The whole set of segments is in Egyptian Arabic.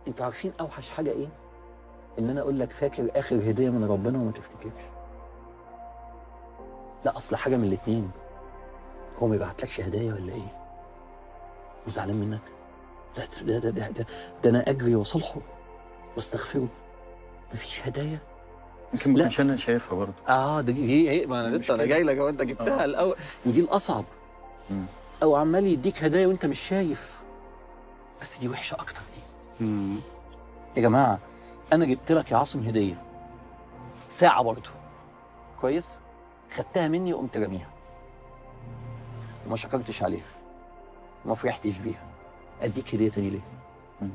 انتوا عارفين اوحش حاجه ايه ان انا اقول لك فاكر اخر هديه من ربنا وما تفتكرش لا اصل حاجه من الاتنين هو ما يبعتلكش هدايا ولا ايه وزعلان منك لا ده ده ده, ده, ده انا اجري واصالحه واستغفره مفيش هدايا يمكن ما لا. كنتش انا شايفها برضه اه دي هي هي ما انا لسه انا مشكلة. جاي لك أهو، انت جبتها آه. الاول ودي الاصعب مم. او عمال يديك هدايا وانت مش شايف بس دي وحشه اكتر دي مم. يا جماعه انا جبت لك يا عاصم هديه ساعه برضه كويس خدتها مني وقمت راميها وما شكرتش عليها وما فرحتش بيها اديك هديه تاني ليه مم.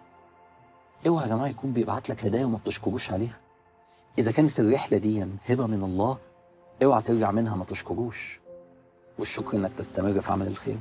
اوعى يا جماعه يكون بيبعت لك هدايا وما بتشكروش عليها اذا كانت الرحله دي هبه من الله اوعى ترجع منها ما تشكروش والشكر انك تستمر في عمل الخير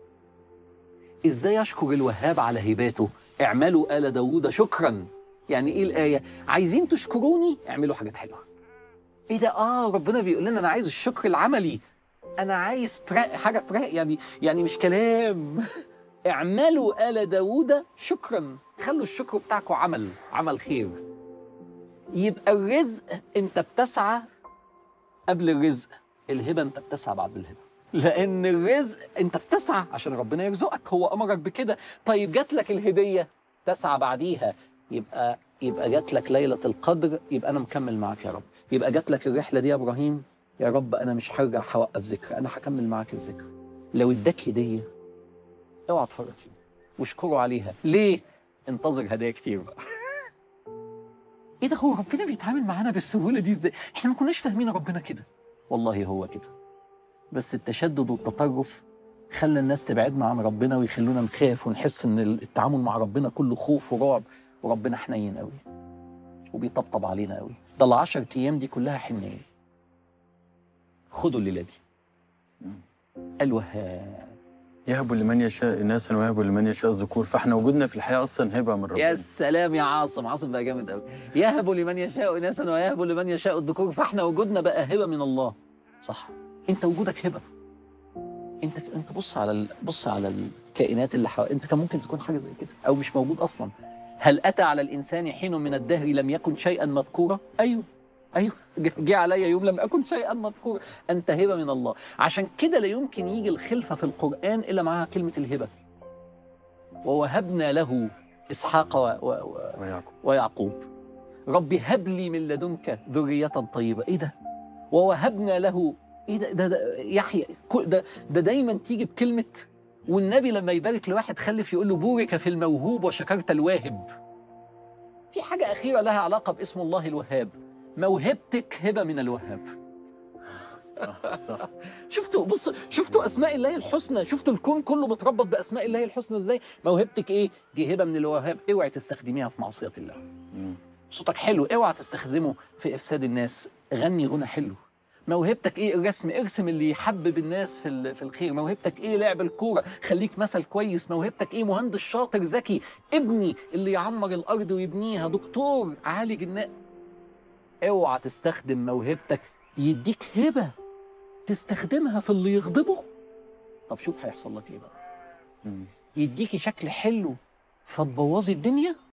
ازاي اشكر الوهاب على هباته اعملوا ال داوود شكرا يعني ايه الايه عايزين تشكروني اعملوا حاجات حلوه ايه ده اه ربنا بيقول لنا انا عايز الشكر العملي انا عايز برا حاجه برا يعني يعني مش كلام اعملوا ال داوود شكرا خلوا الشكر بتاعكم عمل عمل خير يبقى الرزق انت بتسعى قبل الرزق الهبه انت بتسعى بعد الهبه لان الرزق انت بتسعى عشان ربنا يرزقك هو امرك بكده طيب جات لك الهديه تسعى بعديها يبقى يبقى جات لك ليله القدر يبقى انا مكمل معاك يا رب يبقى جات لك الرحله دي يا ابراهيم يا رب انا مش هرجع هوقف ذكر انا هكمل معاك الذكر لو اداك هديه اوعى تفرط فيها واشكره عليها ليه انتظر هدايا كتير بقى ايه ده هو ربنا بيتعامل معانا بالسهوله دي ازاي احنا ما كناش فاهمين ربنا كده والله هو كده بس التشدد والتطرف خلى الناس تبعدنا عن ربنا ويخلونا نخاف ونحس ان التعامل مع ربنا كله خوف ورعب وربنا حنين قوي وبيطبطب علينا قوي ده العشر ايام دي كلها حنيه خدوا الليله دي الوهاب يهب لمن يشاء اناثا ويهب لمن يشاء الذكور فاحنا وجودنا في الحياه اصلا هبه من ربنا يا سلام يا عاصم عاصم بقى جامد قوي يهب لمن يشاء اناثا ويهب لمن يشاء الذكور فاحنا وجودنا بقى هبه من الله صح انت وجودك هبه انت انت بص على ال... بص على الكائنات اللي حواليك انت كان ممكن تكون حاجه زي كده او مش موجود اصلا هل اتى على الانسان حين من الدهر لم يكن شيئا مذكورا ايوه ايوه ج- جه علي يوم لم اكن شيئا مذكورا انت هبه من الله عشان كده لا يمكن يجي الخلفه في القران الا معها كلمه الهبه ووهبنا له اسحاق و... و... و... ويعقوب ويعقوب رب هب لي من لدنك ذرية طيبة ايه ده ووهبنا له ايه ده ده, ده يحيى كل- ده ده دايما تيجي بكلمة والنبي لما يبارك لواحد خلف يقول له بورك في الموهوب وشكرت الواهب في حاجة أخيرة لها علاقة باسم الله الوهاب موهبتك هبة من الوهاب صح شفتوا بص شفتوا اسماء الله الحسنى شفتوا الكون كله متربط باسماء الله الحسنى ازاي موهبتك ايه دي هبه من الوهاب اوعي تستخدميها في معصيه الله مم. صوتك حلو اوعى تستخدمه في افساد الناس غني غنى حلو موهبتك ايه الرسم ارسم اللي يحبب الناس في ال- في الخير موهبتك ايه لعب الكوره خليك مثل كويس موهبتك ايه مهندس شاطر ذكي ابني اللي يعمر الارض ويبنيها دكتور عالج الناس اوعى تستخدم موهبتك يديك هبه تستخدمها في اللي يغضبه طب شوف هيحصل لك ايه بقى مم. يديكي شكل حلو فتبوظي الدنيا